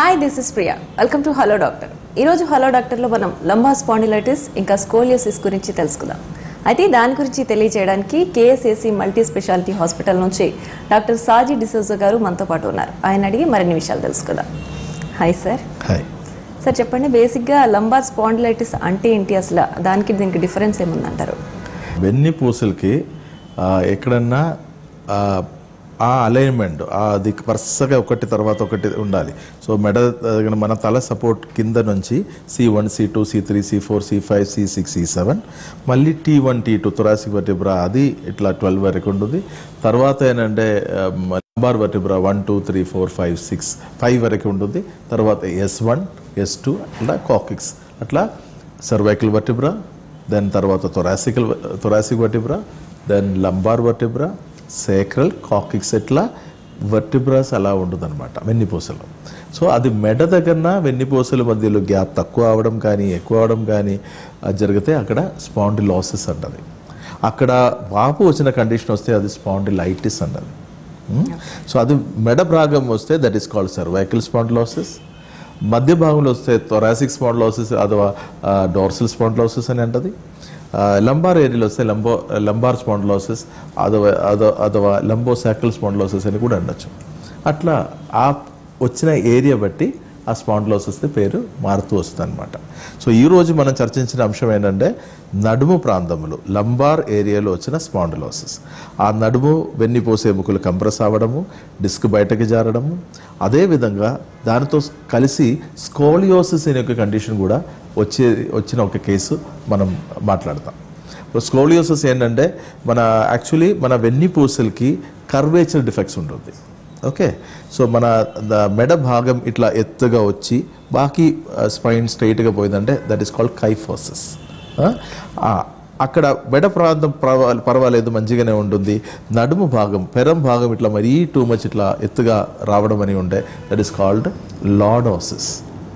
Hi this is Priya welcome to hello doctor ఈరోజు hello డాక్టర్లో మనం లంబా స్పాండిలైటిస్ ఇంకా స్కోలియోసిస్ గురించి తెలుసుకుందాం అయితే దాని గురించి తెలియజేయడానికి కేఎస్ఏసి మల్టీ స్పెషాలిటీ హాస్పిటల్ నుంచి డాక్టర్ సాజీ డిసోజా గారు మనతో పాటు ఉన్నారు ఆయన అడిగి మరిన్ని విషయాలు తెలుసుకుందాం హాయ్ సార్ హాయ్ సార్ చెప్పండి బేసిక్గా లంబార్ స్పాండిలైటిస్ అంటే ఏంటి అసలు దానికి దీనికి డిఫరెన్స్ ఏముందంటారు వెన్నుపూసలకి ఆ, ఎక్కడన్నా ఆ, ఆ అలైన్మెంట్ అది వరుసగా ఒకటి తర్వాత ఒకటి ఉండాలి సో మెడ ఆ, మన తల సపోర్ట్ కింద నుంచి C one C two C three C four C five C six C seven మళ్ళీ T one T two thoracic vertebra అది ఇట్లా ట్వెల్వ్ వరకు ఉంటుంది తర్వాత ఏంటంటే lumbar vertebra one two three four five six five వరకు ఉంటుంది తర్వాత ఎస్ వన్ ఎస్ టూ అట్లా కాకిక్స్ అట్లా సర్వైకల్ వర్టిబ్రా దెన్ తర్వాత thoracical thoracic vertebra then lumbar vertebra sacral coccyx ఇట్లా వర్టిబ్రాస్ అలా ఉంటుంది అనమాట వెన్నిపూసలు సో అది మెడ దగ్గరన వెన్నిపూసల మధ్యలో గ్యాప్ తక్కువ అవడం కానీ ఎక్కువ అవడం కానీ అది జరిగితే అక్కడ స్పాండిలాసిస్ అంటది అక్కడ వాపు వచ్చిన కండిషన్ వస్తే అది స్పాండిలైటిస్ అన్నది సో అది మెడ భాగం వస్తే that is called cervical spondylosis మధ్య భాగంలో వస్తే థొరాసిక్ స్పాండిలోసిస్ అథవా డోర్సల్ స్పాండిలోసిస్ అని అంటది లంబార్ ఏరియాలో వస్తే లంబో లంబార్ స్పాండిలోసిస్ అథవా అథవా అథవా లంబో సాకల్ స్పాండిలోసిస్ అని కూడా అనొచ్చు అట్లా ఆ వచ్చిన ఏరియా బట్టి ఆ స్పాండిలోసిస్ పేరు మారుతూ వస్తుంది అనమాట సో ఈ రోజు మనం చర్చించిన అంశం ఏంటంటే నడుము ప్రాంతములు లంబార్ ఏరియాలో వచ్చిన స్పాండిలోసిస్ ఆ నడుము వెన్నిపోసే ఎముకలు కంప్రెస్ అవ్వడము డిస్క్ బయటకు జారడము అదేవిధంగా దానితో కలిసి స్కోలియోసిస్ అనే ఒక కండిషన్ కూడా వచ్చే వచ్చిన ఒక కేసు మనం మాట్లాడతాం స్కోలియోసిస్ ఏంటంటే మన యాక్చువల్లీ మన వెన్నిపూసలకి కర్వేచర్ డిఫెక్ట్స్ ఉంటుంది ఓకే సో మన ద- మెడ భాగం ఇట్లా ఎత్తుగా వచ్చి బాకీ స్పైన్ స్ట్రైట్గా పోయిందంటే దట్ ఈస్ కాల్డ్ కైఫోసిస్ అక్కడ మెడ ప్రాంతం పర్వా- పర్వాలేదు మంచిగానే ఉంటుంది నడుము భాగం పెరం భాగం ఇట్లా మరీ టూ మచ్ ఇట్లా ఎత్తుగా రావడం అని ఉండే దట్ ఈస్ కాల్డ్ లాడోసిస్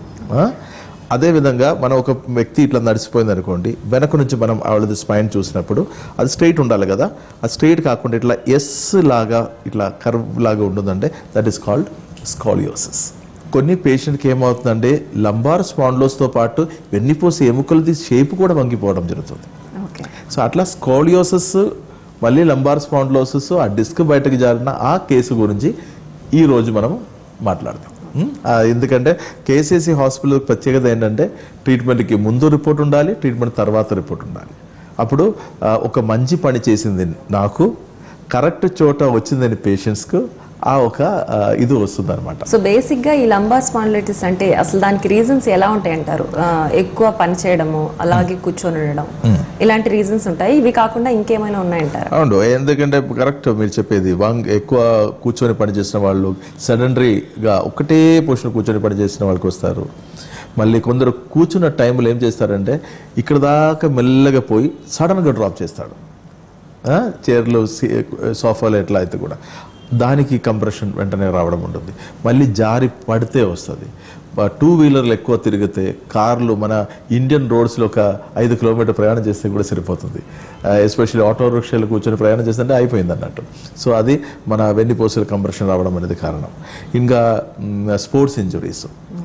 అదేవిధంగా మనం ఒక వ్యక్తి ఇట్లా నడిచిపోయింది అనుకోండి వెనక నుంచి మనం ఆవిడది స్పైన్ చూసినప్పుడు అది స్ట్రైట్ ఉండాలి కదా అది స్ట్రైట్ కాకుండా ఇట్లా ఎస్ లాగా ఇట్లా కర్వ్ లాగా ఉంటుందంటే దట్ ఈస్ కాల్డ్ స్కాలియోసిస్ కొన్ని పేషెంట్కి ఏమవుతుందంటే లంబార్ స్పాండ్లోస్తో పాటు వెన్నిపోసే ఎముకలది షేప్ కూడా వంగిపోవడం జరుగుతుంది ఓకే సో అట్లా స్కోలియోసిస్ మళ్ళీ లంబార్ స్పాండ్లోసిస్ ఆ డిస్క్ బయటకు జారిన ఆ కేసు గురించి ఈ రోజు మనం మాట్లాడదాం ఉం? ఆ, ఎందుకంటే కేసీసీ హాస్పిటల్ ప్రత్యేకత ఏంటంటే ట్రీట్మెంట్కి ముందు రిపోర్ట్ ఉండాలి ట్రీట్మెంట్ తర్వాత రిపోర్ట్ ఉండాలి అప్పుడు ఆ, ఒక మంచి పని చేసింది నాకు కరెక్ట్ చోట వచ్చిందని పేషెంట్స్కు ఆ ఒక ఆ, ఇది వస్తుంది అనమాట సో బేసిక్గా ఈ లంబార్ స్పాండిలైటిస్ అంటే అసలు దానికి రీజన్స్ ఎలా ఉంటాయి అంటారు ఆ, ఎక్కువ పని చేయడము అలాగే కూర్చొని ఉండడం ఇలాంటి రీజన్స్ ఉంటాయి ఇవి కాకుండా ఇంకేమైనా ఉన్నాయంటారా అవును ఎందుకంటే కరెక్ట్ మీరు చెప్పేది వాంగ్ ఎక్కువ కూర్చొని పని చేసిన వాళ్ళు సడన్రీగా ఒకటే పొజిషన్ కూర్చొని పని చేసిన వాళ్ళకి వస్తారు మళ్ళీ కొందరు కూర్చున్న టైంలో ఏం చేస్తారంటే ఇక్కడ దాకా మెల్లగా పోయి సడన్గా డ్రాప్ చేస్తాడు ఆ, చైర్లు సీ- సోఫాలు ఎట్లా అయితే కూడా దానికి కంప్రెషన్ వెంటనే రావడం ఉంటుంది మళ్ళీ జారి పడితే వస్తుంది టూ వీలర్లు ఎక్కువ తిరిగితే కార్లు మన ఇండియన్ రోడ్స్లో ఒక ఐదు కిలోమీటర్ ప్రయాణం చేస్తే కూడా సరిపోతుంది ఎస్పెషల్లీ ఆటో రిక్షాలు కూర్చొని ప్రయాణం చేస్తుంటే అయిపోయింది అన్నట్టు సో అది మన వెన్నుపూసల కంప్రెషన్ రావడం అనేది కారణం ఇంకా స్పోర్ట్స్ ఇంజురీస్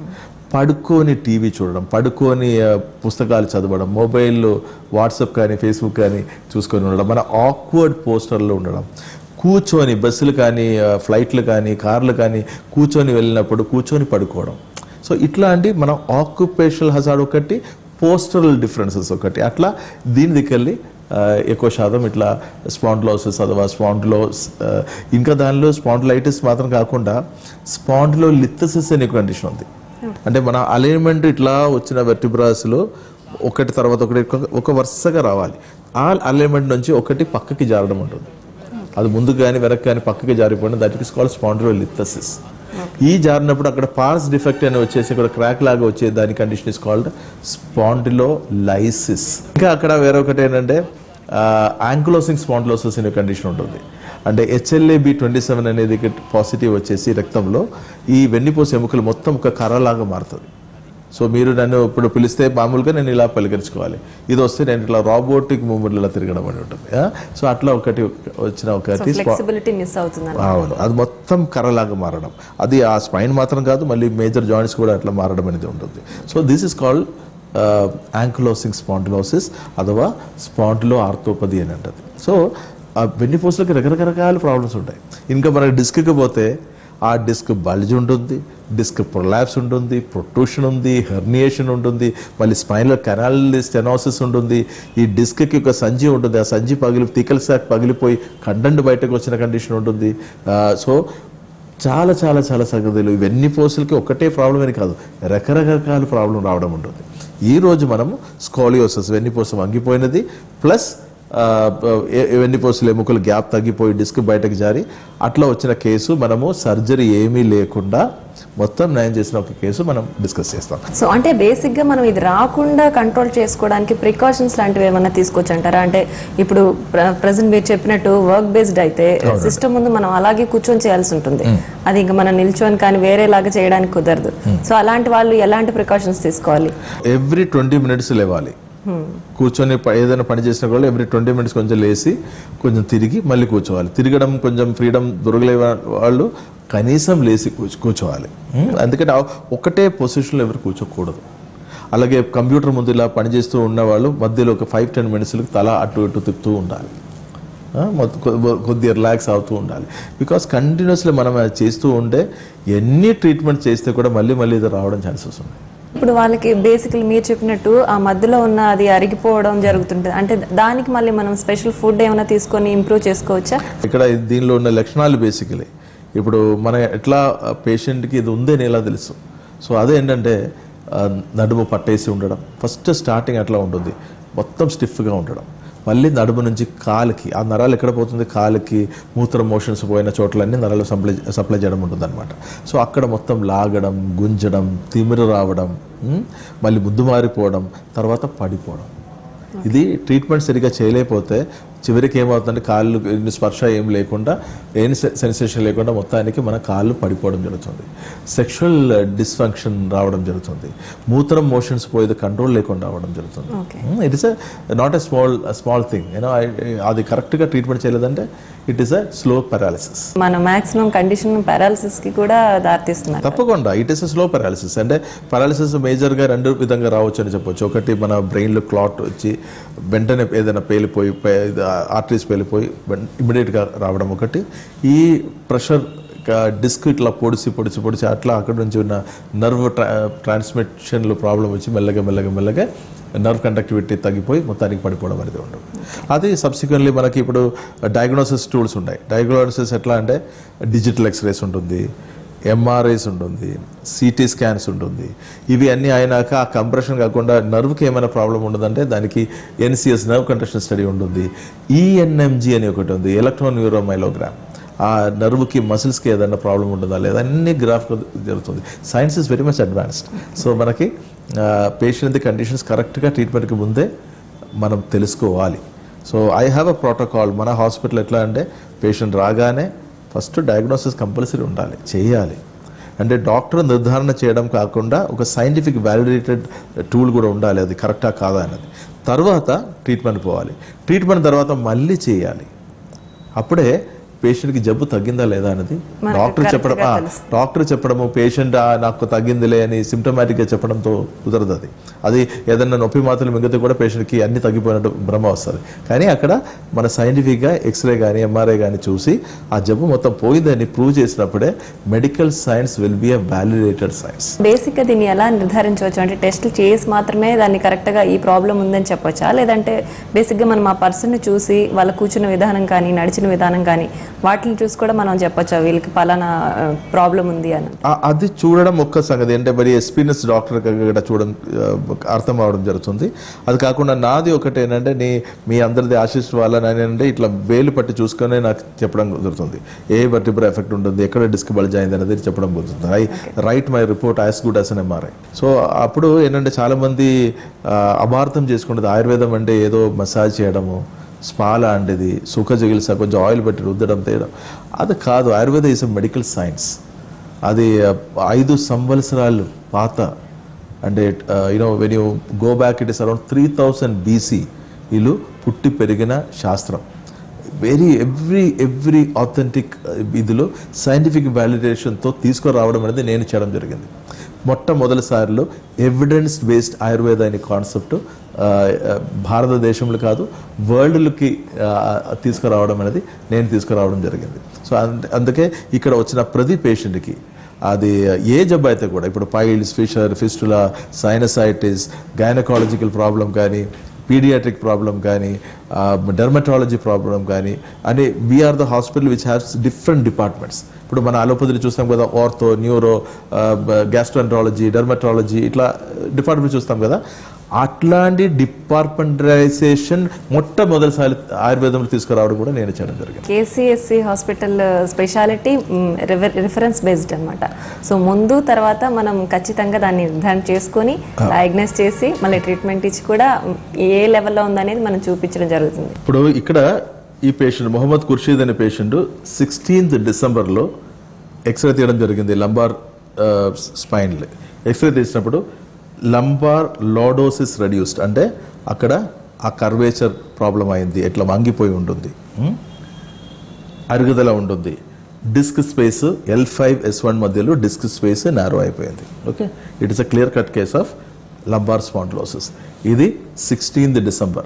పడుకొని టీవీ చూడడం పడుకొని ఆ, పుస్తకాలు చదవడం మొబైల్ వాట్సాప్ కానీ ఫేస్బుక్ కానీ చూసుకొని ఉండడం మన ఆక్వర్డ్ పోస్టర్లో ఉండడం కూర్చొని బస్సులు కానీ ఆ, ఫ్లైట్లు కానీ కార్లు కానీ కూర్చొని వెళ్ళినప్పుడు కూర్చొని పడుకోవడం సో ఇట్లాంటి మనం ఆక్యుపేషనల్ హజార్డ్ ఒకటి పోస్టరల్ డిఫరెన్సెస్ ఒకటి అట్లా దీని దిక్కెళ్ళి ఆ, ఎక్కువ శాతం ఇట్లా స్పాండ్లోసిస్ అథవా స్పాండ్లో ఇంకా దానిలో స్పాండ్లైటిస్ మాత్రం కాకుండా స్పాండ్లో లిథసిస్ అనే కండిషన్ ఉంది అంటే మన అలైన్మెంట్ ఇట్లా వచ్చిన వెర్టిబ్రాస్లో ఒకటి తర్వాత ఒకటి ఒక- ఒక వరుసగా రావాలి ఆ అలైన్మెంట్ నుంచి ఒకటి పక్కకి జారడం ఉంటుంది అది ముందు కానీ వెనక్కి కానీ పక్కకి జారిపోవడం that is called spondylolisthesis ఈ జారినప్పుడు అక్కడ పార్స్ డిఫెక్ట్ అని వచ్చేసి ఇక్కడ క్రాక్ లాగా వచ్చే దాని condition is called spondylolysis ఇంకా అక్కడ వేరొకటి ఏంటంటే యాంకులోసింగ్ స్పాండిలోసిస్ అనే కండిషన్ ఉంటుంది అంటే హెచ్ఎల్ఏ బి ట్వంటీ సెవెన్ అనేది పాజిటివ్ వచ్చేసి రక్తంలో ఈ వెన్నుపూస ఎముకలు మొత్తం ఒక కర్రలాగా మారుతుంది సో మీరు నన్ను ఇప్పుడు పిలిస్తే మామూలుగా నేను ఇలా పలికరించుకోవాలి ఇది వస్తే నేను ఇట్లా రాబోటిక్ మూమెంట్ ఇలా తిరగడం అని ఉంటుంది ఆ? సో అట్లా ఒకటి వచ్చిన సో ఒకటి స్పా- ఫ్లెక్సిబిలిటీ మిస్ అవుతుంది అవును అది మొత్తం కర్రలాగా మారడం అది ఆ స్పైన్ మాత్రం కాదు మళ్ళీ మేజర్ జాయింట్స్ కూడా అట్లా మారడం అనేది ఉంటుంది so this is called ankylosing spondylosis అథవా స్పాండిలో ఆర్థోపది అని అంటది సో ఆ వెన్నుపూసలకి రకరకరకాల ప్రాబ్లమ్స్ ఉంటాయి ఇంకా మనకి డిస్క్కి పోతే ఆ డిస్క్ బల్జ్ ఉంటుంది డిస్క్ ప్రొలాప్స్ ఉంటుంది ప్రొట్రూషన్ ఉంది హెర్నియేషన్ ఉంటుంది మళ్ళీ స్పైనల్ కెనాల్ స్టెనోసిస్ ఉంటుంది ఈ డిస్క్కి ఒక సంచి ఉంటుంది ఆ సంచి పగిలి తికల్ సాక్ పగిలిపోయి కండెంట్ బయటకు వచ్చిన కండిషన్ ఉంటుంది ఆ, సో చాలా చాలా చాలా సంగతులు ఇవన్నీ పోసులకి ఒకటే ప్రాబ్లం అని కాదు రకరకాల ప్రాబ్లం రావడం ఉంటుంది ఈ రోజు మనము స్కోలియోసస్ వెన్నుపూస వంగిపోయినది ప్లస్ వెన్నుపూసలు ఎముకలు గ్యాప్ తగ్గిపోయి డిస్క్ బయటకు జారి అట్లా వచ్చిన కేసు మనము సర్జరీ ఏమీ లేకుండా మొత్తం నయం చేసిన ఒక కేసు మనం డిస్కస్ చేస్తాం సో అంటే బేసిక్ గా మనం ఇది రాకుండా కంట్రోల్ చేసుకోవడానికి ప్రికాషన్స్ లాంటివి ఏమైనా తీసుకోవచ్చు అంటారా అంటే ఇప్పుడు ప్రజెంట్ మీరు చెప్పినట్టు వర్క్ బేస్డ్ అయితే సిస్టమ్ ముందు మనం అలాగే కూర్చొని చేయాల్సి ఉంటుంది అది ఇంకా మనం నిల్చొని కానీ వేరేలాగా చేయడానికి కుదరదు సో అలాంటి వాళ్ళు ఎలాంటి ప్రికాషన్స్ తీసుకోవాలి ఎవ్రీ ట్వంటీ మినిట్స్ లేవాలి కూర్చొని ప- ఏదైనా పని చేసినా కూడా ఎవ్రీ ట్వంటీ మినిట్స్ కొంచెం లేచి కొంచెం తిరిగి మళ్ళీ కూర్చోవాలి తిరగడం కొంచెం ఫ్రీడమ్ దొరకలే వాళ్ళు కనీసం లేచి కూర్చో కూర్చోవాలి ఉం? అందుకని ఆ ఒకటే పొజిషన్లో ఎవరు కూర్చోకూడదు అలాగే కంప్యూటర్ ముందు ఇలా పనిచేస్తూ ఉన్నవాళ్ళు మధ్యలో ఒక ఫైవ్ టెన్ మినిట్స్లకు తల అటు ఇటు తిప్పుతూ ఉండాలి ఆ, మొత్తం కొ- కొద్దిగా రిలాక్స్ అవుతూ ఉండాలి బికాస్ కంటిన్యూస్లీ మనం అది చేస్తూ ఉంటే ఎన్ని ట్రీట్మెంట్ చేస్తే కూడా మళ్ళీ మళ్ళీ ఇది రావడం ఛాన్సెస్ ఉన్నాయి ఇప్పుడు వాళ్ళకి బేసికలీ మీరు చెప్పినట్టు ఆ మధ్యలో ఉన్న అది అరిగిపోవడం జరుగుతుంటుంది అంటే దానికి మళ్ళీ మనం స్పెషల్ ఫుడ్ ఏమైనా తీసుకొని ఇంప్రూవ్ చేసుకోవచ్చా ఇక్కడ దీనిలో ఉన్న లక్షణాలు బేసికలీ ఇప్పుడు మన ఎట్లా పేషెంట్కి ఇది ఉందని ఎలా తెలుసు సో అదే ఏంటంటే ఆ, నడుము పట్టేసి ఉండడం ఫస్ట్ స్టార్టింగ్ అట్లా ఉంటుంది మొత్తం స్టిఫ్గా ఉండడం మళ్ళీ నడుము నుంచి కాలుకి ఆ నరాలు ఎక్కడ పోతుంది కాలుకి మూత్ర మోషన్స్ పోయిన చోట్లన్నీ నరాలు సప్లై సప్లై చేయడం ఉంటుంది అనమాట సో అక్కడ మొత్తం లాగడం గుంజడం తిమిర రావడం ఉమ్, మళ్ళీ ముద్దు మారిపోవడం తర్వాత పడిపోవడం ఇది ట్రీట్మెంట్ సరిగా చేయలేకపోతే చివరికి ఏమవుతుందంటే కాళ్ళు ఎన్ని స్పర్శ ఏం లేకుండా ఏం సెన్సేషన్ లేకుండా మొత్తానికి మన కాళ్ళు పడిపోవడం జరుగుతుంది సెక్షువల్ డిస్ఫంక్షన్ రావడం జరుగుతుంది మూత్రం మోషన్స్ పోయేది కంట్రోల్ లేకుండా రావడం జరుగుతుంది okay it is not a small small thing you know అది కరెక్ట్గా ట్రీట్మెంట్ చేయలేదంటే it is a slow paralysis మన మాక్సిమం కండిషన్ పారాలసిస్ కి కూడా దారితీస్తున్నారు తప్పకుండా ఇట్ ఇస్ స్లో పారాలిసిస్ అంటే పారాలిసిస్ మేజర్గా రెండు విధంగా రావచ్చు అని చెప్పొచ్చు ఒకటి మన బ్రెయిన్లో క్లాట్ వచ్చి వెంటనే ఏదైనా పేలిపోయి ఆర్టరీస్ పేలిపోయి ఇమీడియట్గా రావడం ఒకటి ఈ ప్రెషర్ డిస్క్ ఇట్లా పొడిచి పొడిచి పొడిచి అట్లా అక్కడ నుంచి ఉన్న నర్వ్ ట్రాన్స్మిషన్లో ప్రాబ్లం వచ్చి మెల్లగా మెల్లగా మెల్లగా నర్వ్ కండక్టివిటీ తగ్గిపోయి మొత్తానికి పడిపోవడం అనేది ఉంటుంది అది సబ్సిక్వెంట్లీ మనకి ఇప్పుడు డయాగ్నోసిస్ టూల్స్ ఉన్నాయి డయాగ్నోసిస్ ఎట్లా అంటే డిజిటల్ ఎక్స్రేస్ ఉంటుంది ఎంఆర్ఐస్ ఉంటుంది సిటీ స్కాన్స్ ఉంటుంది ఇవి అన్నీ అయినాక ఆ కంప్రెషన్ కాకుండా నర్వ్కి ఏమైనా ప్రాబ్లం ఉండదంటే దానికి ఎన్సిఎస్ నర్వ్ కండక్షన్ స్టడీ ఉంటుంది ఈఎన్ఎంజి అని ఒకటి ఉంది ఎలక్ట్రాన్ న్యూరోమైలోగ్రామ్ ఆ నర్వ్కి మసిల్స్కి ఏదైనా ప్రాబ్లం ఉంటుందా లేదా అన్ని గ్రాఫ్ జరుగుతుంది science is very much advanced so మనకి పేషెంట్ కండిషన్స్ కరెక్ట్గా ట్రీట్మెంట్కి ముందే మనం తెలుసుకోవాలి so I have a protocol మన హాస్పిటల్ ఎట్లా అంటే పేషెంట్ రాగానే ఫస్ట్ డయాగ్నోసిస్ కంపల్సరీ ఉండాలి చేయాలి అంటే డాక్టర్ నిర్ధారణ చేయడం కాకుండా ఒక సైంటిఫిక్ వ్యాలిడేటెడ్ టూల్ కూడా ఉండాలి అది కరెక్టా కాదా అన్నది తర్వాత ట్రీట్మెంట్ పోవాలి ట్రీట్మెంట్ తర్వాత మళ్ళీ చేయాలి అప్పుడే పేషెంట్కి జబ్బు తగ్గిందా లేదా అనేది మనకు డాక్టర్ correct చెప్పడం గా ఆ, తెలుస్తుంది. డాక్టర్ చెప్పడము పేషెంట్ "ఆ, నాకు తగ్గిందిలే అని సిమ్టమాటిక్గా చెప్పడంతో కుదరదు అది అది ఏదైనా నొప్పి మాత్రలు మిగితే కూడా పేషెంట్కి అన్ని తగ్గిపోయినట్టు భ్రమ వస్తుంది కానీ అక్కడ మన సైంటిఫిక్గా ఎక్స్రే కానీ ఎంఆర్ఐ కానీ చూసి ఆ జబ్బు మొత్తం పోయిందని ప్రూవ్ చేసినప్పుడే medical science will be a validated science basic గా దీన్ని ఎలా నిర్ధారించవచ్చు అంటే టెస్ట్లు చేసి మాత్రమే దాన్ని కరెక్ట్ గా ఈ ప్రాబ్లం ఉందని చెప్పొచ్చా లేదంటే బేసిక్ గా మనం ఆ పర్సన్ ని చూసి వాళ్ళ కూర్చున్న విధానం కానీ నడిచిన విధానం కానీ వాటిని చూసి కూడా మనం చెప్పొచ్చా వీళ్ళకి పలానా ప్రాబ్లం ఉంది అని ఆ- అది చూడడం ఒక్క సంగతి అంటే మరి ఎక్స్పీరియన్స్ డాక్టర్ కూడా చూడడం ఆ, అర్థం అవడం జరుగుతుంది అది కాకుండా నాది ఒకటి ఏంటంటే నీ మీ అందరిది ఆశిస్ వల్ల ఏంటంటే ఇట్లా వేలు పట్టి చూసుకొని నాకు చెప్పడం కుదురుతుంది ఏ వర్టిబ్రా ఎఫెక్ట్ ఉంటుంది ఎక్కడ డిస్క్ బల్జ్ అయింది అనేది చెప్పడం కుదురుతుంది I write my report as good as an MRI so అప్పుడు ఏంటంటే చాలా మంది ఆ, అపార్థం చేసుకుంటుంది ఆయుర్వేదం అంటే ఏదో మసాజ్ చేయడము స్పా లాంటిది సుఖ చికిత్స కొంచెం ఆయిల్ పెట్టి రుద్దడం తేయడం అది కాదు ఆయుర్వేద ఈజ్ మెడికల్ సైన్స్ అది ఆ, ఐదు సంవత్సరాలు పాత అంటే you know when you go back it is around three thousand BC వీళ్ళు పుట్టి పెరిగిన శాస్త్రం వెరీ ఎవ్రీ ఎవ్రీ ఆథెంటిక్ ఇదిలో సైంటిఫిక్ వ్యాలిడేషన్తో తీసుకురావడం అనేది నేను చేయడం జరిగింది మొట్టమొదటిసారిలో ఎవిడెన్స్ బేస్డ్ ఆయుర్వేద అనే కాన్సెప్ట్ భారతదేశంలో కాదు వరల్డ్కి తీసుకురావడం అనేది నేను తీసుకురావడం జరిగింది సో అంద- అందుకే ఇక్కడ వచ్చిన ప్రతి పేషెంట్కి అది ఏ జబ్బు అయితే కూడా ఇప్పుడు piles fissure fistula sinusitis gynaecological problem కానీ పీడియాట్రిక్ ప్రాబ్లం కానీ డెర్మటాలజీ ప్రాబ్లం కానీ అని we're the hospital which has different departments ఇప్పుడు మన అలోపతిలో చూస్తాం కదా ఆర్థో న్యూరో గ్యాస్ట్రాంట్రాలజీ డెర్మటాలజీ ఇట్లా డిపార్ట్మెంట్ చూస్తాం కదా అట్లాంటి డిపార్ట్మెంటైజేషన్ మొట్టమొదటిసారి ఆయుర్వేదంలో తీసుకురావడం కూడా నేను చేయడం జరిగింది KCSC hospital speciality reference based అన్నమాట సో ముందు తర్వాత మనం ఖచ్చితంగా దాన్ని నిర్ధారణ చేసుకొని డయాగ్నోస్ చేసి మళ్ళీ ట్రీట్మెంట్ ఇచ్చి కూడా మ్, ఏ లెవెల్లో ఉందనేది మనం చూపించడం జరుగుతుంది ఇప్పుడు ఇక్కడ ఈ పేషెంట్ మొహమ్మద్ ఖుర్షీద్ అనే పేషెంట్ సిక్స్టీన్త్ డిసెంబర్లో ఎక్స్రే తీయడం జరిగింది లంబార్ స్పైన్ ఎక్స్రే తీసినప్పుడు లంబార్ లోడోసిస్ రెడ్యూస్డ్ అంటే అక్కడ ఆ కర్వేచర్ ప్రాబ్లం అయింది ఎట్లా వంగిపోయి ఉంటుంది ఉం? అరుగుదల ఉంటుంది disc space L five S one మధ్యలో డిస్క్ స్పేస్ నారో అయిపోయింది okay it is a clear cut case of lumbar spondylosis ఇది సిక్స్టీన్త్ డిసెంబర్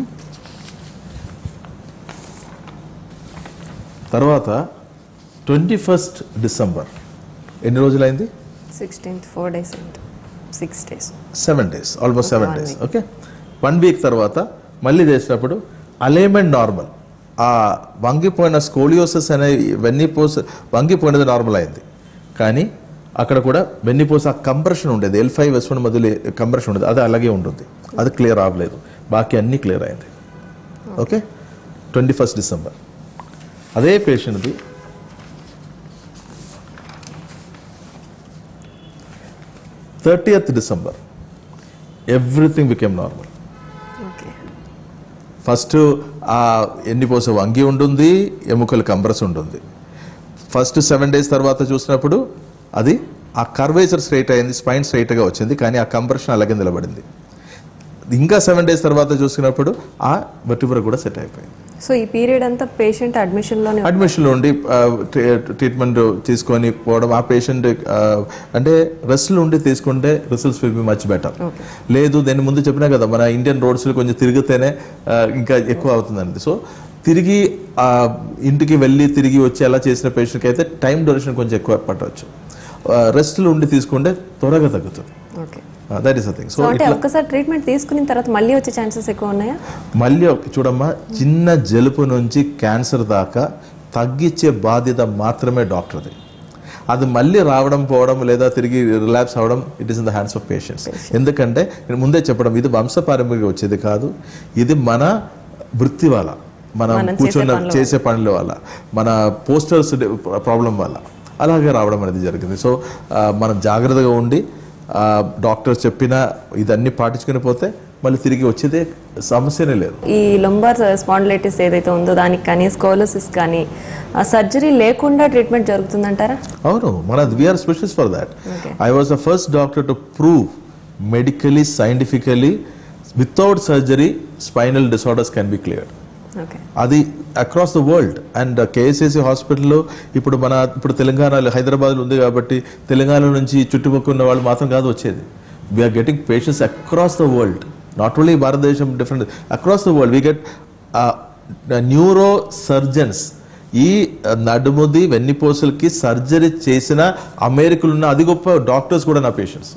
తర్వాత ట్వంటీ ఫస్ట్ డిసెంబర్ ఎన్ని రోజులైంది sixteenth four days six days seven days almost seven one days okay one week తర్వాత మళ్ళీ చేసినప్పుడు alignment normal ఆ వంగిపోయిన scoliosis అనే వెన్నిపోస్ వంగిపోయినది normal అయింది కానీ అక్కడ కూడా వెన్నిపోస్ ఆ కంప్రెషన్ ఉండేది ఎల్ ఫైవ్ ఎస్ వన్ మధ్యలో కంప్రెషన్ ఉండేది అది అలాగే ఉంటుంది అది క్లియర్ అవ్వలేదు బాకీ అన్నీ క్లియర్ అయింది ఓకే ట్వంటీ ఫస్ట్ డిసెంబర్ అదే పేషెంట్ది thirtieth December everything became normal okay first ఆ ఎన్నిపోస వంగి ఉంటుంది ఎముకలు కంప్రెస్ ఉంటుంది ఫస్ట్ సెవెన్ డేస్ తర్వాత చూసినప్పుడు అది ఆ కర్వేచర్ స్ట్రైట్ అయింది స్పైన్ స్ట్రైట్గా వచ్చింది కానీ ఆ కంప్రెషన్ అలాగే నిలబడింది ఇంకా సెవెన్ డేస్ తర్వాత చూసినప్పుడు ఆ వెర్టిబ్రా కూడా సెట్ అయిపోయింది సో ఈ పీరియడ్ అంతా పేషెంట్ అడ్మిషన్లోనే అడ్మిషన్లో ఉండి ఆ, ట్రీ- ట్రీట్మెంట్ తీసుకొని పోవడం ఆ పేషెంట్ ఆ, అంటే రెస్ట్లో ఉండి తీసుకుంటే results will be much better లేదు దీని ముందు చెప్పినా కదా మన ఇండియన్ రోడ్స్లో కొంచెం తిరిగితేనే ఆ, ఇంకా ఎక్కువ అవుతుందండి సో తిరిగి ఆ, ఇంటికి వెళ్ళి తిరిగి వచ్చి అలా చేసిన పేషెంట్కి అయితే టైం డ్యూరేషన్ కొంచెం ఎక్కువ పట్టవచ్చు రెస్ట్లో ఉండి తీసుకుంటే త్వరగా తగ్గుతుంది okay that is a thing so so అంటే ఒక్కసారి ట్రీట్మెంట్ తీసుకున్న తర్వాత మళ్ళీ వచ్చే ఛాన్సెస్ ఎక్కువ ఉన్నాయా మళ్ళీ ఒక- చూడమ్మా చిన్న జలుపు నుంచి క్యాన్సర్ దాకా తగ్గించే బాధ్యత మాత్రమే డాక్టర్ది అది మళ్ళీ రావడం పోవడం లేదా తిరిగి రిలాప్స్ అవ్వడం it is in the hands of patients ఎందుకంటే నేను ముందే చెప్పడం ఇది వంశపారంపర్యంగా వచ్చేది కాదు ఇది మన వృత్తి వల్ల మనం మనం చేసే కూర్చున్న పనుల చేసే పనుల వల్ల మన పోస్టర్స్ ప్రాబ్లం వల్ల అలాగే రావడం అనేది జరిగింది సో ఆ, మనం జాగ్రత్తగా ఉండి ఆ, డాక్టర్ చెప్పిన ఇదన్నీ పాటించుకుని పోతే మళ్ళీ తిరిగి వచ్చేదే సమస్యనే లేదు ఈ లొంబార్ స్పాండిలైటిస్ ఏదైతే ఉందో దానికి కానీ స్కోలోసిస్ కానీ సర్జరీ లేకుండా ట్రీట్మెంట్ జరుగుతుందంటారా అవును మన we're specialist for that Okay. I was the first doctor to prove medically scientifically without surgery spinal disorders can be cleared okay అది across the world and KSSC హాస్పిటల్లో ఇప్పుడు మన ఇప్పుడు తెలంగాణలో హైదరాబాద్లో ఉంది కాబట్టి తెలంగాణ నుంచి చుట్టుపక్కల ఉన్న వాళ్ళు మాత్రం కాదు వచ్చేది we're getting patients across the world not only భారతదేశం different across the world we get neuro surgeons ఈ నడుముది వెన్నిపోసలకి సర్జరీ చేసిన అమెరికలో ఉన్న అది గొప్ప డాక్టర్స్ కూడా నా patients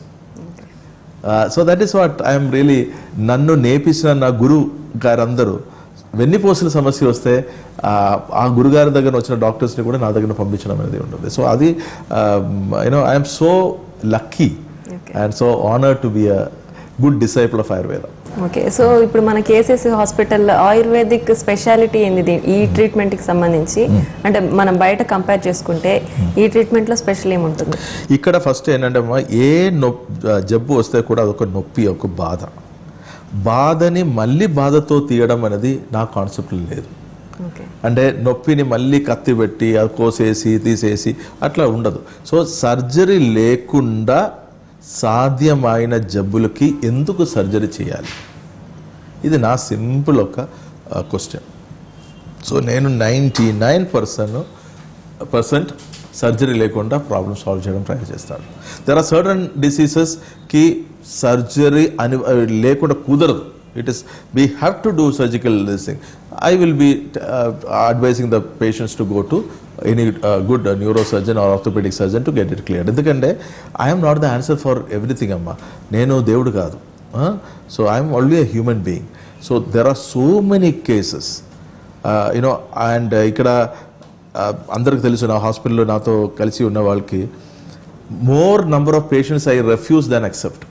so that is what I'm really నన్ను నేర్పించిన నా గురువు గారందరూ వెన్నిపోసిన సమస్య వస్తే ఆ, ఆ గురుగారి దగ్గర వచ్చిన డాక్టర్స్ని కూడా నా దగ్గర పంపించడం అనేది ఉంటుంది సో అది you know I'm so lucky and so honour to be a good disciple of Ayurveda okay so ఇప్పుడు మన కేసెస్ హాస్పిటల్ ఆయుర్వేదిక్ స్పెషాలిటీ ఏంది దీ- ఈ ట్రీట్మెంట్ కి సంబంధించి అంటే మనం బయట కంపేర్ చేసుకుంటే ఈ ట్రీట్మెంట్ లో స్పెషల్ ఏముంటుంది ఇక్కడ ఫస్ట్ ఏంటంటే అమ్మా ఏ నొప్పి జబ్బు వస్తే కూడా అదొక నొప్పి ఒక బాధ బాధని మళ్ళీ బాధతో తీయడం అనేది నా కాన్సెప్ట్ లేదు ఓకే అంటే నొప్పిని మళ్ళీ కత్తి పెట్టి అది కోసేసి తీసేసి అట్లా ఉండదు సో సర్జరీ లేకుండా సాధ్యమైన జబ్బులకి ఎందుకు సర్జరీ చేయాలి ఇది నా సింపుల్ ఒక క్వశ్చన్ సో నేను ninety nine percent percent surgery లేకుండా ప్రాబ్లమ్ సాల్వ్ చేయడం ట్రై చేస్తాను దెర్ ఆర్ సర్టన్ డిసీజెస్కి సర్జరీ అని లేకుండా కుదరదు it is we have to do surgical this thing I will be advising the patients to go to any good neuro surgeon or orthopaedic surgeon to get it clear ఎందుకంటే I'm not the answer for everything అమ్మా నేను దేవుడు కాదు so I'm only a human being so there are so many cases you know and ఇక్కడ uh, అందరికి తెలుసు నా హాస్పిటల్లో నాతో కలిసి ఉన్న వాళ్ళకి more number of patients I refuse than accept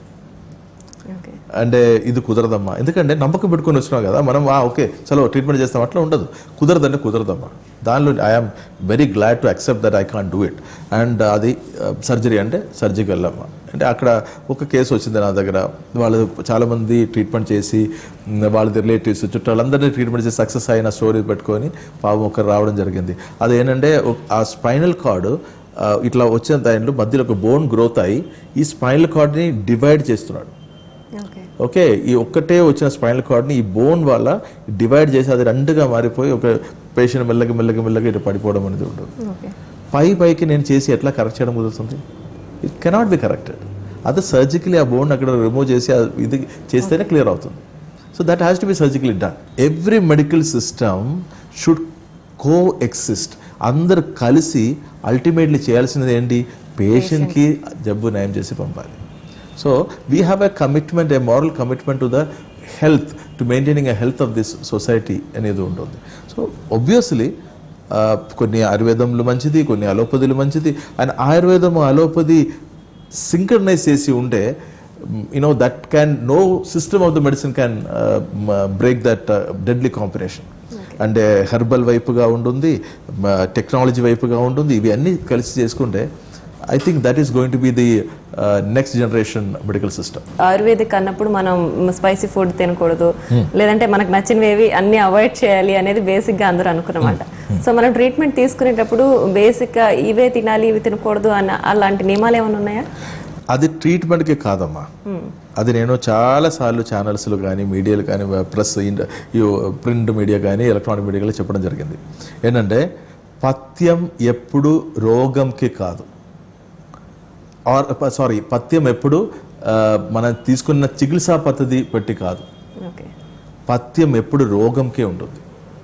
okay అంటే ఇది కుదరదమ్మా ఎందుకంటే నమ్మకం పెట్టుకొని వచ్చినాం కదా మనం ఆ ఓకే చలో ట్రీట్మెంట్ చేస్తాం అట్లా ఉండదు కుదరదంటే కుదరదమ్మా దానిలో I'm very glad to accept that I can do it and అది సర్జరీ అంటే సర్జరీకి వెళ్ళమ్మా అంటే అక్కడ ఒక కేసు వచ్చింది నా దగ్గర వాళ్ళు చాలామంది ట్రీట్మెంట్ చేసి మ్, వాళ్ళ రిలేటివ్స్ చుట్టాలందరినీ ట్రీట్మెంట్ చేసి సక్సెస్ అయిన స్టోరీ పెట్టుకొని పాపం ఒకరు రావడం జరిగింది అది ఏంటంటే ఒక- ఆ స్పైనల్ కార్డు ఇట్లా వచ్చిన దాంట్లో మధ్యలో ఒక బోన్ గ్రోత్ అయ్యి ఈ స్పైనల్ కార్డ్ని డివైడ్ చేస్తున్నాడు ఓకే ఓకే ఈ ఒక్కటే వచ్చిన స్పైనల్ కార్డ్ని ఈ బోన్ వల్ల డివైడ్ చేసి అది రెండుగా మారిపోయి ఒక పేషెంట్ మెల్లగా మెల్లగా మెల్లగా ఇటు పడిపోవడం అనేది ఉంటుంది ఓకే పై పైకి నేను చేసి ఎట్లా కరెక్ట్ చేయడం కుదురుతుంది ఇట్ కెనాట్ బి కరెక్టెడ్ అదే సర్జికలీ ఆ బోన్ అక్కడ రిమూవ్ చేసి ఆ ఇది చేస్తేనే క్లియర్ అవుతుంది so that has to be surgically done every medical system should coexist అందరు కలిసి అల్టిమేట్లీ చేయాల్సినది ఏంటి పేషెంట్కి జబ్బు నయం చేసి పంపాలి so we have a commitment a moral commitment to the health to maintaining a health of this society అనేది ఉంటుంది సో ఒబ్వియస్లీ కొన్ని ఆయుర్వేదంలో మంచిది కొన్ని అలోపతిలు మంచిది అండ్ ఆయుర్వేదము అలోపతి సింక్రనైజ్ చేసి ఉంటే you know that can no system of the medicine can break that deadly combination అంటే హెర్బల్ వైపుగా ఉంటుంది టెక్నాలజీ వైపుగా ఉంటుంది ఇవి అన్నీ కలిసి చేసుకుంటే I think that is going to be the next generation medical system Ayurvedic అన్నప్పుడు మనం స్పైసీ ఫుడ్ తినకూడదు లేదంటే మనకు నచ్చినవి అన్ని అవాయిడ్ చేయాలి అనేది బేసిక్ గా అందరూ అనుకున్నమాట సో మనం ట్రీట్మెంట్ తీసుకునేటప్పుడు బేసిక్ గా ఇవే తినాలి ఇవి తినకూడదు అన్న అలాంటి నియమాలు ఏమైనా ఉన్నాయా అది ట్రీట్మెంట్కి కాదమ్మా అది నేను చాలా సార్లు ఛానల్స్లో కానీ మీడియాలు కానీ ప్రెస్ ప్రింట్ మీడియా కానీ ఎలక్ట్రానిక్ మీడియాలో చెప్పడం జరిగింది ఏంటంటే పథ్యం ఎప్పుడు రోగంకి కాదు ఆర్ సారీ పథ్యం ఎప్పుడు ఆ, మనం తీసుకున్న చికిత్సా పద్ధతి పెట్టి కాదు ఓకే పథ్యం ఎప్పుడు రోగంకే ఉంటుంది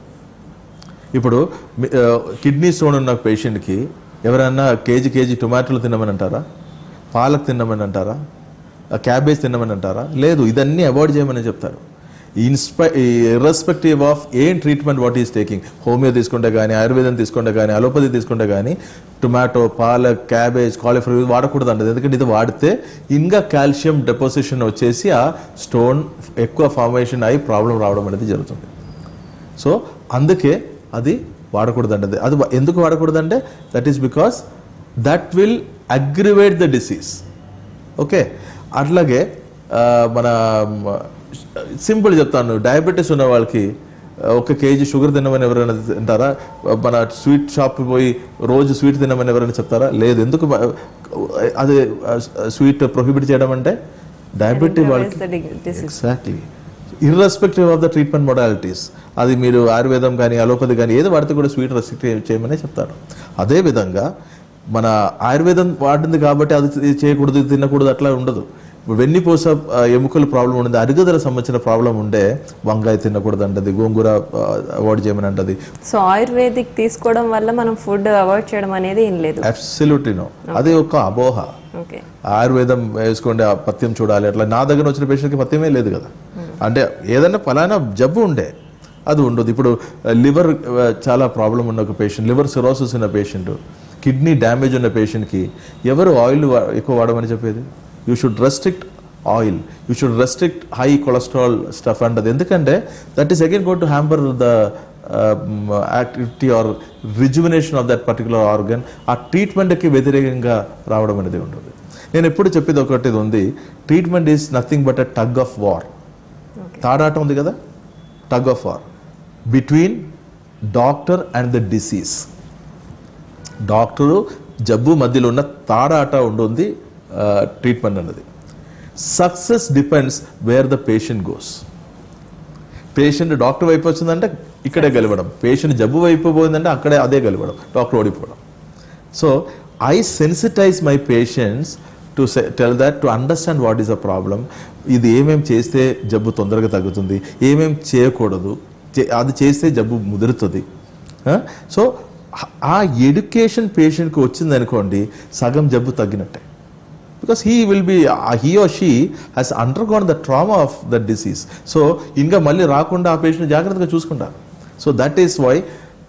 ఇప్పుడు మీ- ఆ, కిడ్నీ స్టోన్ ఉన్న పేషెంట్కి ఎవరైనా కేజీ కేజీ టొమాటోలు తినమని అంటారా పాలక్ తినమని అంటారా ఆ, క్యాబేజ్ తినమని అంటారా లేదు ఇదన్నీ అవాయిడ్ చేయమని చెప్తారు ఇన్స్పై ఇర్రెస్పెక్టివ్ ఆఫ్ ఏం treatment what is taking homeo తీసుకుంటే కానీ ఆయుర్వేదం తీసుకుంటే కానీ అలోపతి తీసుకుంటే కానీ టొమాటో పాలక్ క్యాబేజ్ కాలీఫ్లవర్ ఇవి వాడకూడదు అంటది ఎందుకంటే ఇది వాడితే ఇంకా కాల్షియం డెపోజిషన్ వచ్చేసి ఆ స్టోన్ ఎక్కువ ఫార్మేషన్ అయి ప్రాబ్లం రావడం అనేది జరుగుతుంది సో అందుకే అది వాడకూడదండి అది వా- ఎందుకు వాడకూడదంటే that is because that will aggravate the disease okay అట్లాగే ఆ, మన సింపుల్ చెప్తాను డయాబెటీస్ ఉన్న వాళ్ళకి ఆ, ఒక కేజీ షుగర్ తినమని ఎవరైనా తింటారా మన స్వీట్ షాప్ పోయి రోజు స్వీట్ తినమని ఎవరైనా చెప్తారా లేదు ఎందుకు బ- అది స్వీట్ ప్రొహిబిట్ చేయడం అంటే డయాబెటీ వాళ్ళకి disease exactly irrespective of the treatment modalities అది మీరు ఆయుర్వేదం కానీ అలోపతి కానీ ఏది వాడితే కూడా స్వీట్ రెస్ట్రిక్ట్ చేయమని చెప్తారు అదే విధంగా మన ఆయుర్వేదం వాడింది కాబట్టి అది ఇది చేయకూడదు ఇది తినకూడదు అట్లా ఉండదు ఇప్పుడు వెన్నుపూస ఆ, ఎముకల ప్రాబ్లం ఉంది అరుగుదల సంబంధించిన ప్రాబ్లం ఉంటే వంకాయ తినకూడదు అంటది గోంగూర అవాయిడ్ చేయమని అంటది సో ఆయుర్వేదిక్ తీసుకోవడం వల్ల మనం ఫుడ్ అవాయిడ్ చేయడం అనేది ఏం లేదు అబ్సల్యూట్లీ నో అది ఒక అపోహ ఓకే ఆయుర్వేదం వేసుకోండి ఆ పథ్యం చూడాలి అట్లా నా దగ్గర వచ్చిన పేషెంట్కి పథ్యమే లేదు కదా అంటే ఏదైనా ఫలానా జబ్బు ఉండే అది ఉండదు ఇప్పుడు లివర్ చాలా ప్రాబ్లం ఉన్న ఒక పేషెంట్ లివర్ సిరోసిస్ ఉన్న పేషెంట్ కిడ్నీ డ్యామేజ్ ఉన్న పేషెంట్కి ఎవరు ఆయిల్ ఎక్కువ వాడమని చెప్పేది you should restrict oil you should restrict high cholesterol stuff అంటది ఎందుకంటే that is again got to hamper the activity or rejuvenation of that particular organ ఆ ట్రీట్మెంట్కి వ్యతిరేకంగా రావడం అనేది ఉంటుంది నేను ఎప్పుడు చెప్పేది ఒకటి ఉంది treatment is nothing but a tug of war తాడాట ఉంది కదా tug of war between doctor and the disease doctor జబ్బు మధ్యలో ఉన్న తాడాట ఉంటుంది ట్రీట్మెంట్ అన్నది success depends where the patient goes patient doctor వైపు వచ్చిందంటే ఇక్కడే గెలవడం పేషెంట్ జబ్బు వైపు పోయిందంటే అక్కడే అదే గెలవడం డాక్టర్ ఓడిపోవడం so I sensitise my patients to tell that to understand what is a problem ఇది ఏమేం చేస్తే జబ్బు తొందరగా తగ్గుతుంది ఏమేం చేయకూడదు చే- అది చేస్తే జబ్బు ముదురుతుంది సో ఆ ఎడ్యుకేషన్ పేషెంట్కి వచ్చింది అనుకోండి సగం జబ్బు తగ్గినట్టే because he will be he or she has undergone the trauma of the disease so ఇంకా మళ్ళీ రాకుండా ఆ పేషెంట్ జాగ్రత్తగా చూసుకుంటారు సో దట్ ఈస్ వై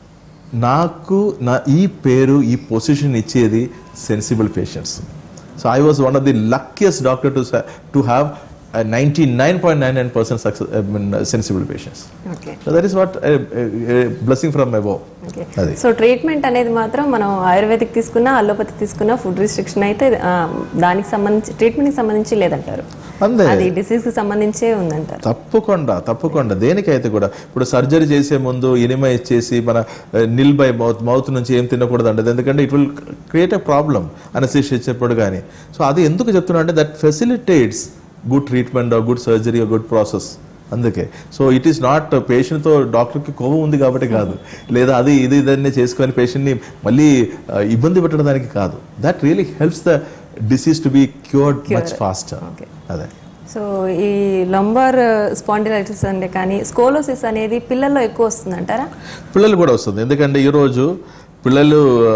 నాకు నా ఈ పేరు ఈ పొజిషన్ ఇచ్చేది sensible patients so I was one of the luckiest doctor to to have ninety nine point nine nine percent success sensible patients okay so that is what blessing from my బో okay అది so treatment అనేది మాత్రం మనం ayurvedic తీసుకున్నా allopathy తీసుకున్నా food restriction అయితే ఆ, దానికి సంబంధించి ట్రీట్మెంట్కి సంబంధించి లేదంటారు అంతే అది డిసీజ్కి సంబంధించే ఉందంటారు తప్పకుండా తప్పకుండా దేనికైతే కూడా ఇప్పుడు సర్జరీ చేసే ముందు ఎనిమా ఇచ్చేసి మన నిల్ బై మౌత్ మౌత్ నుంచి ఏం తినకూడదు అంటది ఎందుకంటే it will create a problem అనసిస్ ఇచ్చేప్పుడు కానీ సో అది ఎందుకు చెప్తున్నా అంటే that facilitates good treatment good surgery good process అందుకే సో ఇట్ ఈస్ నాట్ పేషెంట్తో డాక్టర్కి కోపం ఉంది కాబట్టి కాదు లేదా అది ఇది ఇదన్నీ చేసుకొని పేషెంట్ని మళ్ళీ ఆ, ఇబ్బంది పెట్టడానికి కాదు that really helps the disease to be cured much faster Okay. అదే సో ఈ లంబార్ స్పాండిలైటిస్ అంటే కానీ స్కోలోసిస్ అనేది పిల్లల్లో ఎక్కువ వస్తుందంటారా పిల్లలు కూడా వస్తుంది ఎందుకంటే ఈరోజు పిల్లలు ఆ,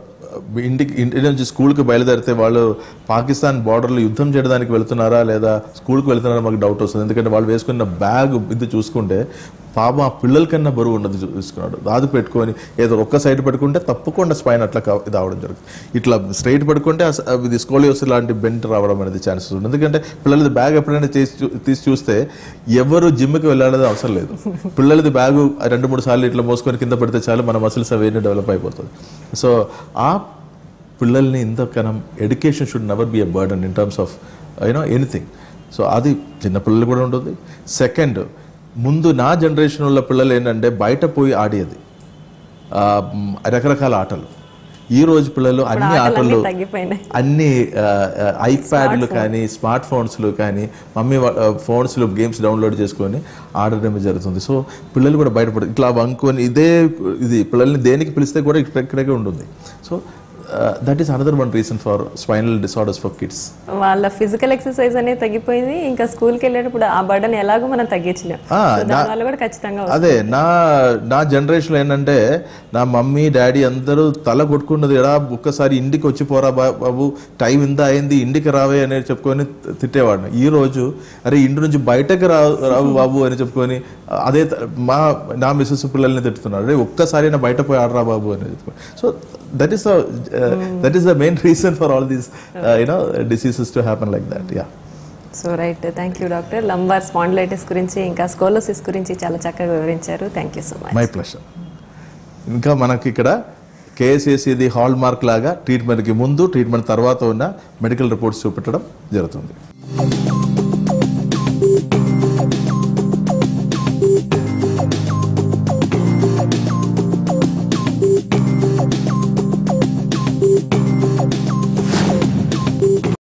ఇంటికి ఇంటి నుంచి స్కూల్కి బయలుదేరితే వాళ్ళు పాకిస్తాన్ బార్డర్లో యుద్ధం చేయడానికి వెళ్తున్నారా లేదా స్కూల్కి వెళ్తున్నారా మాకు డౌట్ వస్తుంది ఎందుకంటే వాళ్ళు వేసుకున్న బ్యాగ్ ఇది చూసుకుంటే పాప ఆ పిల్లల కన్నా బరువు ఉన్నది చూ- చూసుకున్నాడు దాదు పెట్టుకొని ఏదో ఒక్క సైడ్ పెట్టుకుంటే తప్పకుండా స్పైన్ అట్లా కా- ఇది అవడం జరుగుతుంది ఇట్లా స్ట్రైట్ పడుకుంటే ఆ స- ఇది స్కోలియోస్ లాంటి బెంట్ రావడం అనేది ఛాన్సెస్ ఉంది ఎందుకంటే పిల్లలది బ్యాగ్ ఎప్పుడైనా తీసి చూ- తీసి చూస్తే ఎవరు జిమ్కి వెళ్ళాలనేది అవసరం లేదు పిల్లలది బ్యాగు రెండు మూడు సార్లు ఇట్లా మోసుకొని కింద పడితే చాలు మన మసిల్స్ అవన్నీ డెవలప్ అయిపోతుంది సో ఆ పిల్లల్ని ఇంతకనం education should never be a burden in terms of you know anything so అది చిన్న పిల్లలు కూడా ఉంటుంది సెకండ్ ముందు నా జనరేషన్ ఉన్న పిల్లలు ఏంటంటే బయట పోయి ఆడేది ఆ, మ్, రకరకాల ఆటలు ఈ రోజు పిల్లలు అన్ని ఆటలన్నీ ఆటలు తగ్గిపోయినాయి అన్ని ఐప్యాడ్లు కానీ స్మార్ట్ ఫోన్స్లు కానీ మమ్మీ ఫోన్స్లో గేమ్స్ డౌన్లోడ్ చేసుకొని ఆడడం జరుగుతుంది సో పిల్లలు కూడా బయటపడు ఇట్లా వంకొని ఇదే ఇది పిల్లల్ని దేనికి పిలిస్తే కూడా ఇక్కడ ఇక్కడే ఉంటుంది so that is another one reason for spinal disorders for kids వాళ్ళ ఫిజికల్ ఎక్సర్సైజ్ అనేది తగ్గిపోయింది ఇంకా స్కూల్కి వెళ్ళేటప్పుడు ఆ బర్డన్ ఎలాగో మనం తగ్గించలేం ఆ, సో దానివల్ల కూడా ఖచ్చితంగా వస్తుంది. అదే నా నా జనరేషన్లో ఏంటంటే నా మమ్మీ డాడీ అందరూ తల కొట్టుకున్నది ఎడా ఒక్కసారి ఇంటికి వచ్చి పోరా బా- బాబు టైం ఇంత అయింది ఇంటికి రావే అని చెప్పుకొని తిట్టేవాడిని ఈ రోజు అరే ఇంటి నుంచి బయటకు రా రావు బాబు అని చెప్పుకొని అదే త- మా నా మిస్సెస్ పిల్లల్ని తిట్టుతున్నారు అరే ఒక్కసారి నా బయట పోయి ఆడరా బాబు అని చెప్పుకొని so that is that is the main reason for all these you know diseases to happen like that yeah so right thank you doctor lumbar spondylitis గురించి ఇంకా స్కోలోసిస్ గురించి చాలా చక్కగా వివరించారు thank you so much my pleasure ఇంకా మనకి ఇక్కడ కేఎస్ఏసీది hall mark లాగా ట్రీట్మెంట్కి ముందు ట్రీట్మెంట్ తర్వాత ఉన్న మెడికల్ రిపోర్ట్స్ చూపెట్టడం జరుగుతుంది